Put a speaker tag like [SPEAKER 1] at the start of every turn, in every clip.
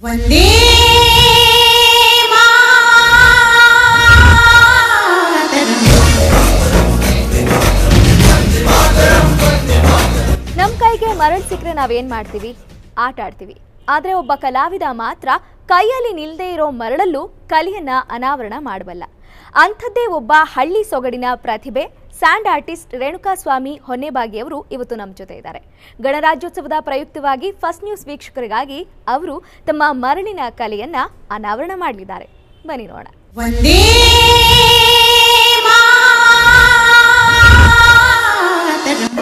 [SPEAKER 1] ವಂದೇ
[SPEAKER 2] ನಮ್ಮ ಕೈಗೆ ಮರಳು ಸಿಕ್ಕರೆ ನಾವೇನ್ ಮಾಡ್ತೀವಿ ಆಟ ಆಡ್ತೀವಿ ಆದ್ರೆ ಒಬ್ಬ ಕಲಾವಿದ ಮಾತ್ರ ಕೈಯಲ್ಲಿ ನಿಲ್ದೇ ಇರೋ ಮರಳಲ್ಲೂ ಕಲೆಯನ್ನ ಅನಾವರಣ ಮಾಡಬಲ್ಲ ಅಂಥದ್ದೇ ಒಬ್ಬ ಹಳ್ಳಿ ಸೊಗಡಿನ ಪ್ರತಿಭೆ ಸ್ಯಾಂಡ್ ಆರ್ಟಿಸ್ಟ್ ರೇಣುಕಾಸ್ವಾಮಿ ಹೊನ್ನೆಬಾಗಿ ಅವರು ಇವತ್ತು ನಮ್ಮ ಜೊತೆ ಇದ್ದಾರೆ ಗಣರಾಜ್ಯೋತ್ಸವದ ಪ್ರಯುಕ್ತವಾಗಿ ಫಸ್ಟ್ ನ್ಯೂಸ್ ವೀಕ್ಷಕರಿಗಾಗಿ ಅವರು ತಮ್ಮ ಮರಳಿನ ಕಲೆಯನ್ನ ಅನಾವರಣ ಮಾಡಲಿದ್ದಾರೆ ಬನ್ನಿ ನೋಡೋಣ
[SPEAKER 1] ವಂದೇ ಮಾತರಂ.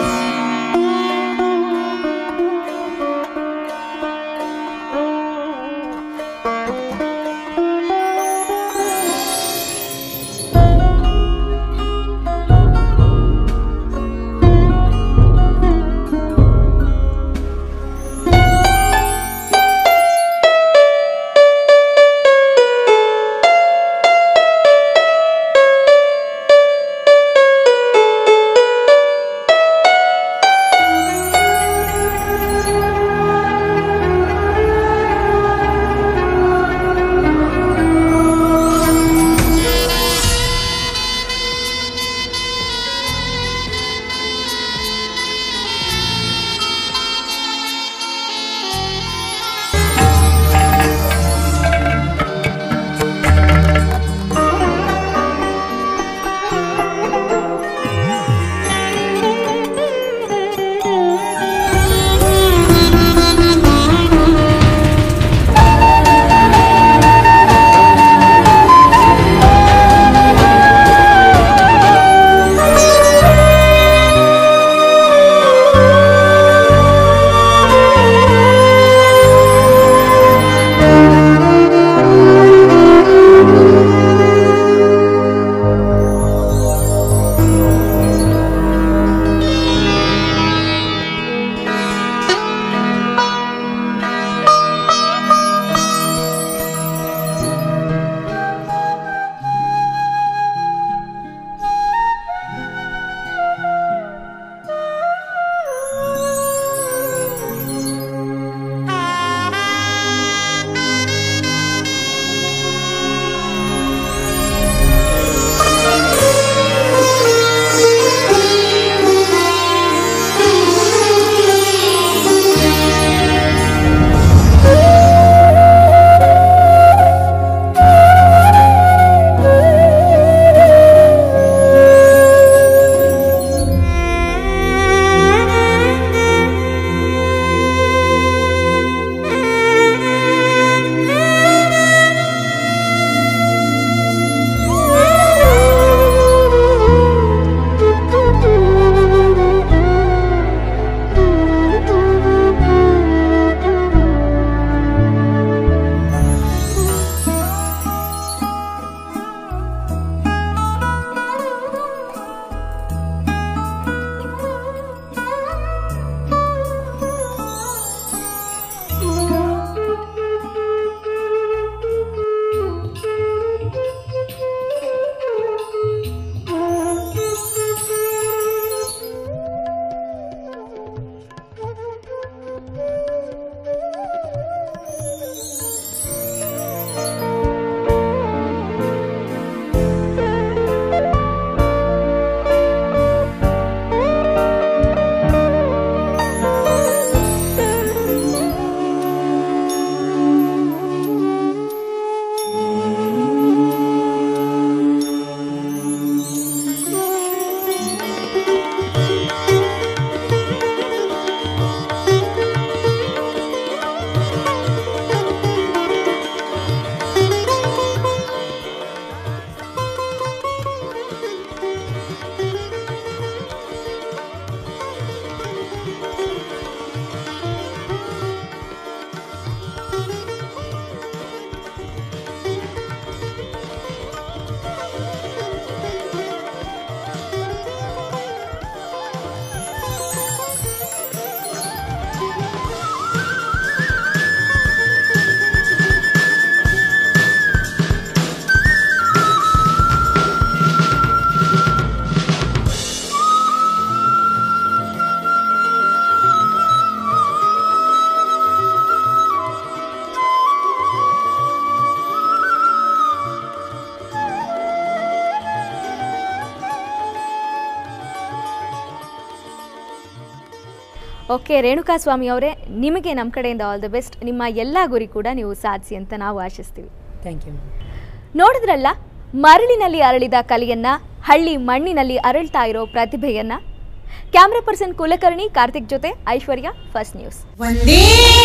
[SPEAKER 2] ಓಕೆ ರೇಣುಕಾ ಸ್ವಾಮಿ ಅವರೇ ನಿಮಗೆ ನಮ್ಮ ಕಡೆಯಿಂದ ಆಲ್ ದ ಬೆಸ್ಟ್ ನಿಮ್ಮ ಎಲ್ಲ ಗುರಿ ಕೂಡ ನೀವು ಸಾಧಿಸಿ ಅಂತ ನಾವು ಆಶಿಸ್ತೀವಿ
[SPEAKER 1] ಥ್ಯಾಂಕ್ ಯು
[SPEAKER 2] ನೋಡಿದ್ರಲ್ಲ ಮರಳಿನಲ್ಲಿ ಅರಳಿದ ಕಲೆಯನ್ನ ಹಳ್ಳಿ ಮಣ್ಣಿನಲ್ಲಿ ಅರಳ್ತಾ ಇರೋ ಪ್ರತಿಭೆಯನ್ನ ಕ್ಯಾಮ್ರಾ ಪರ್ಸನ್ ಕುಲಕರ್ಣಿ ಕಾರ್ತಿಕ್ ಜೊತೆ ಐಶ್ವರ್ಯ ಫಸ್ಟ್ ನ್ಯೂಸ್
[SPEAKER 3] ವಂದೇ